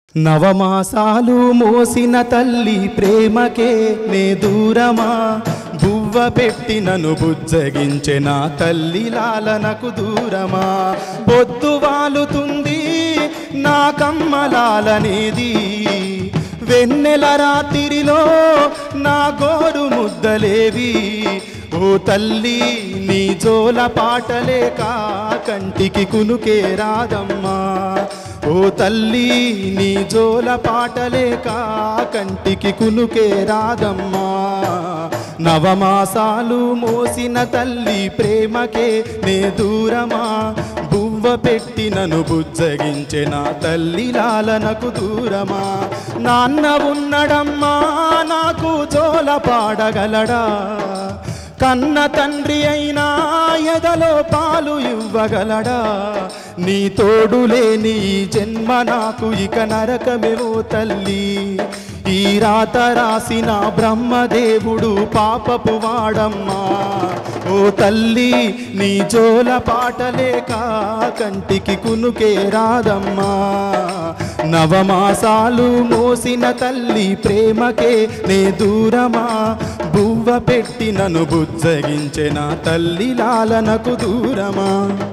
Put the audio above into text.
నవమాసాలు మోసిన తల్లి ప్రేమకే నే దూరమా బువ్వ పెట్టి నన్ను బుజ్జగించె నా తల్లి లాలనకు దూరమా పొద్దు వాలుతుంది నా కమ్మలాలనేది వెన్నెల రాత్రిలో నా గోరు ముద్దలేవి ఓ తల్లి నీ జోల పాటలేక కంటికి కునుకే రాదమ్మా ఓ తల్లి నీ జోల పాటలేక కంటికి కునుకే రాదమ్మా నవమాసాలు మోసిన తల్లి ప్రేమకే నే దూరమా బువ్వ పెట్టి నన్ను బుజ్జగించె నా తల్లి లాలనకు దూరమా నాన్న ఉన్నడమ్మా నాకు జోల పాడగలడా కన్న తండ్రి అయినా ఎదలో పాలు ఇవ్వగలడా నీ తోడు లేని ఈ జన్మ నాకు ఇక నరకమేవో తల్లి ఈ రాత రాసిన బ్రహ్మదేవుడు పాపపు వాడమ్మా ఓ తల్లి నీ జోల పాటలేక కంటికి కునుకే రాదమ్మా నవమాసాలు మోసిన తల్లి ప్రేమకే నే దూరమా బువ్వ పెట్టి నన్ను బుజ్జగించె నా తల్లి లాలనకు దూరమా